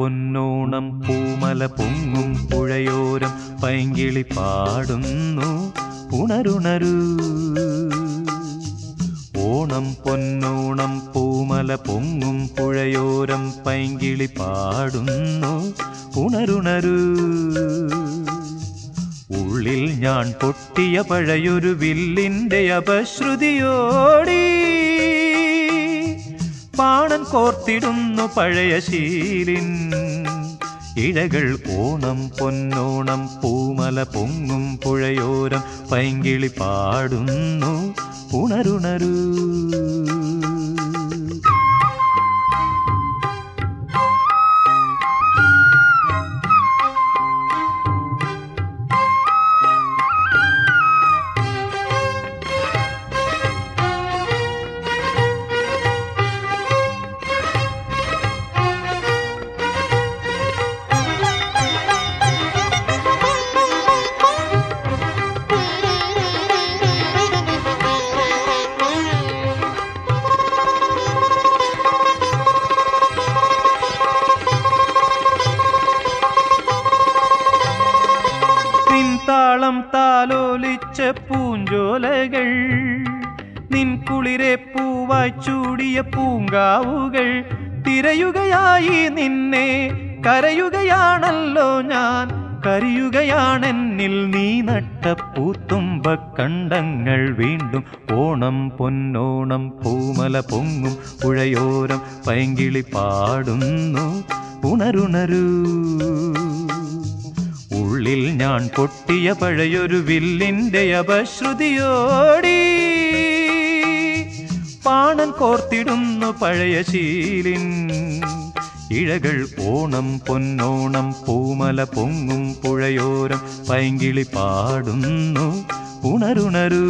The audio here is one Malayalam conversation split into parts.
പൊന്നോണം പൂമല പൊങ്ങും പുഴയോരം പൈങ്കിളി പാടുന്നു ഉണരുണരൂ ഓണം പൊന്നോണം പൂമല പൊങ്ങും പുഴയോരം പൈങ്കിളി പാടുന്നു ഉണരുണരൂ ഉള്ളിൽ ഞാൻ പൊട്ടിയ പഴയൊരു വില്ലിന്റെ അപശ്രുതിയോടി പാണൻ കോർത്തിടുന്നു പഴയ ശീലിൻ ഇഴകൾ ഓണം പൊന്നോണം പൂമല പൊങ്ങും പുഴയോരം പൈങ്കിളി പാടുന്നു ഉണരുണരൂ നിൻതാളം താലോലിച്ച പൂഞ്ചോലകൾ നിൻ കുളിരെ പൂവായി ചൂടിയ പൂങ്കാവുകൾ തിരയുകയായി നിന്നെ കരയുകയാണല്ലോ ഞാൻ കരിയുകയാണെന്നിൽ നീ നട്ട പൂത്തുമ്പ കണ്ടങ്ങൾ വീണ്ടും ഓണം പൊന്നോണം പൂമല പൊങ്ങും പുഴയോരം പൈങ്കിളി പാടുന്നു ഉണരുണരൂ ഉള്ളിൽ ഞാൻ പൊട്ടിയ പഴയൊരു വില്ലിന്റെ അപശ്രുതിയോടി പാണൻ കോർത്തിടുന്നു പഴയ ശീലിൻ ഇഴകൾ ഓണം പൊന്നോണം പൂമല പൊങ്ങും പുഴയോരം പൈങ്കിളി പാടുന്നു ഉണരുണരൂ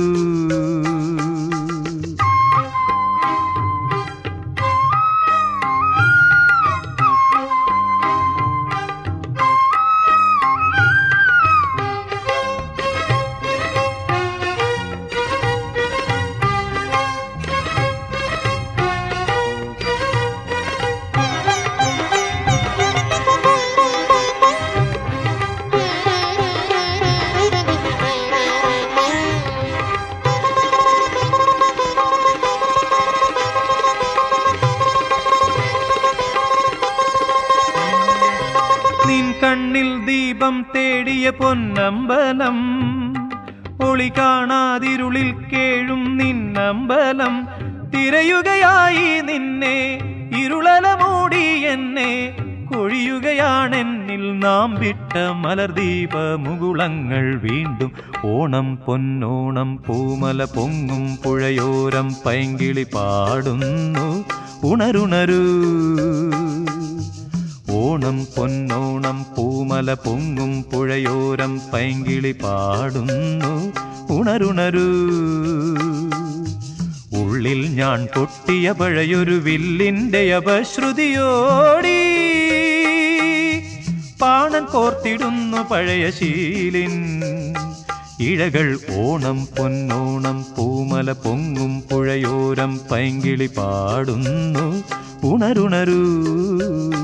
നിൻ കണ്ണിൽ ദീപം തേടിയ പൊന്നമ്പലം ഒളി കാണാതിരുളിൽ കേഴും നിന്നമ്പലം തിരയുകയായി നിന്നെ ഇരുളല മൂടി എന്നെ കൊഴിയുകയാണെന്നിൽ നാം വിട്ട മലർദീപ മുകുളങ്ങൾ വീണ്ടും ഓണം പൊന്നോണം പൂമല പൊങ്ങും പുഴയോരം പൈങ്കിളി പാടുന്നു ഉണരുണരൂ ഓണം പൊന്നോണം പൂമല പൊങ്ങും പുഴയോരം പൈങ്കിളി പാടുന്നു ഉണരുണരൂ ഉള്ളിൽ ഞാൻ പൊട്ടിയ പഴയൊരു വില്ലിന്റെ അപശ്രുതിയോടി പാണൻ കോർത്തിടുന്നു പഴയ ശീലിൻ ഇഴകൾ ഓണം പൊന്നോണം പൂമല പൊങ്ങും പുഴയോരം പൈങ്കിളി പാടുന്നു ഉണരുണരൂ